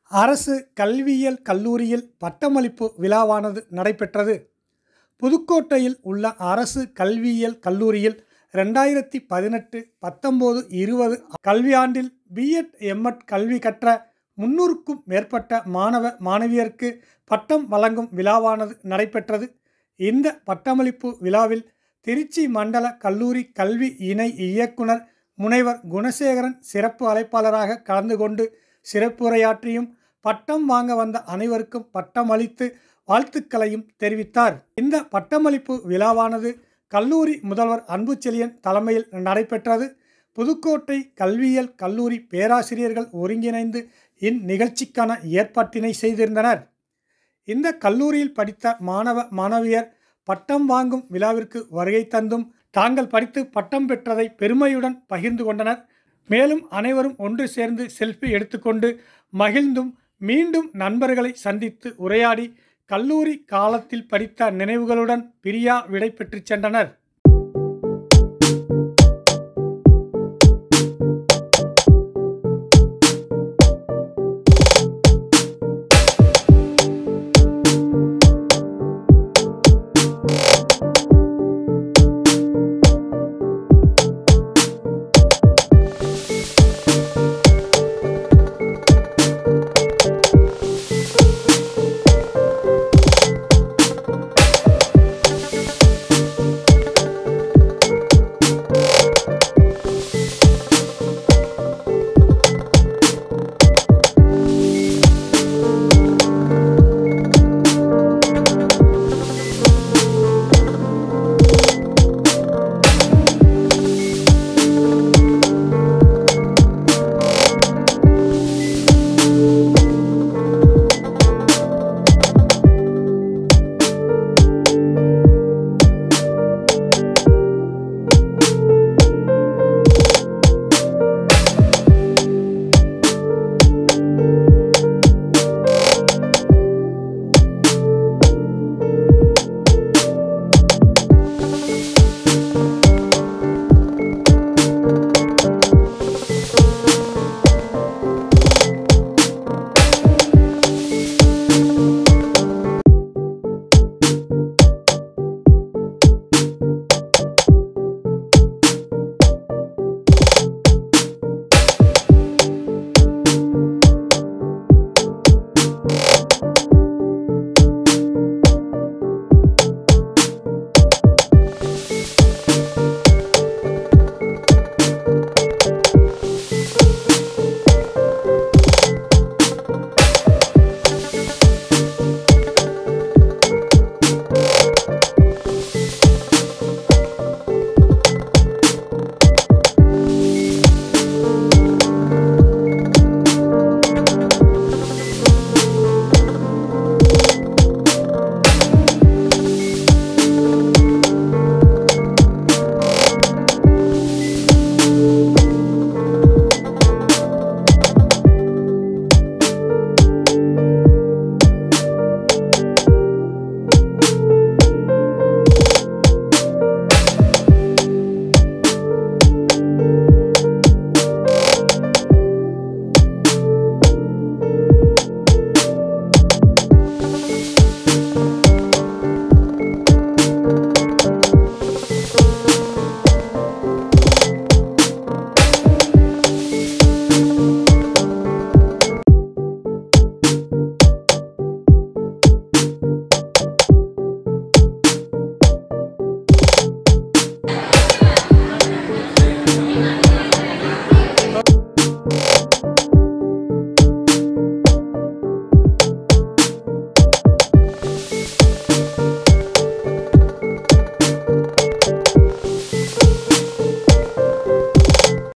அரசு கல்வியியல் கல்லூரியில் பட்டமளிப்பு விழாவானது நடைபெற்றது புதுக்கோட்டையில் உள்ள அரசு கல்வியியல் கல்லூரியில் ரெண்டாயிரத்தி பதினெட்டு பத்தொம்போது இருபது கல்வியாண்டில் பிஎட் எம்எட் கல்வி கற்ற முன்னூறுக்கும் மேற்பட்ட மாணவ மாணவியருக்கு பட்டம் வழங்கும் விழாவானது நடைபெற்றது இந்த பட்டமளிப்பு விழாவில் திருச்சி மண்டல கல்லூரி கல்வி இணை இயக்குனர் முனைவர் குணசேகரன் சிறப்பு அழைப்பாளராக கலந்து கொண்டு சிறப்புரையாற்றியும் பட்டம் வாங்க வந்த அனைவருக்கும் பட்டம் அளித்து வாழ்த்துக்களையும் தெரிவித்தார் இந்த பட்டமளிப்பு விழாவானது கல்லூரி முதல்வர் அன்புச்செழியன் தலைமையில் நடைபெற்றது புதுக்கோட்டை கல்வியியல் கல்லூரி பேராசிரியர்கள் ஒருங்கிணைந்து இந்நிகழ்ச்சிக்கான ஏற்பாட்டினை செய்திருந்தனர் இந்த கல்லூரியில் படித்த மாணவ மாணவியர் பட்டம் வாங்கும் விழாவிற்கு வருகை தந்தும் தாங்கள் படித்து பட்டம் பெற்றதை பெருமையுடன் பகிர்ந்து கொண்டனர் மேலும் அனைவரும் ஒன்று சேர்ந்து செல்ஃபி எடுத்துக்கொண்டு மகிழ்ந்தும் மீண்டும் நண்பர்களை சந்தித்து உரையாடி கல்லூரி காலத்தில் படித்த நினைவுகளுடன் பிரியா விடை பெற்றுச் சென்றனர்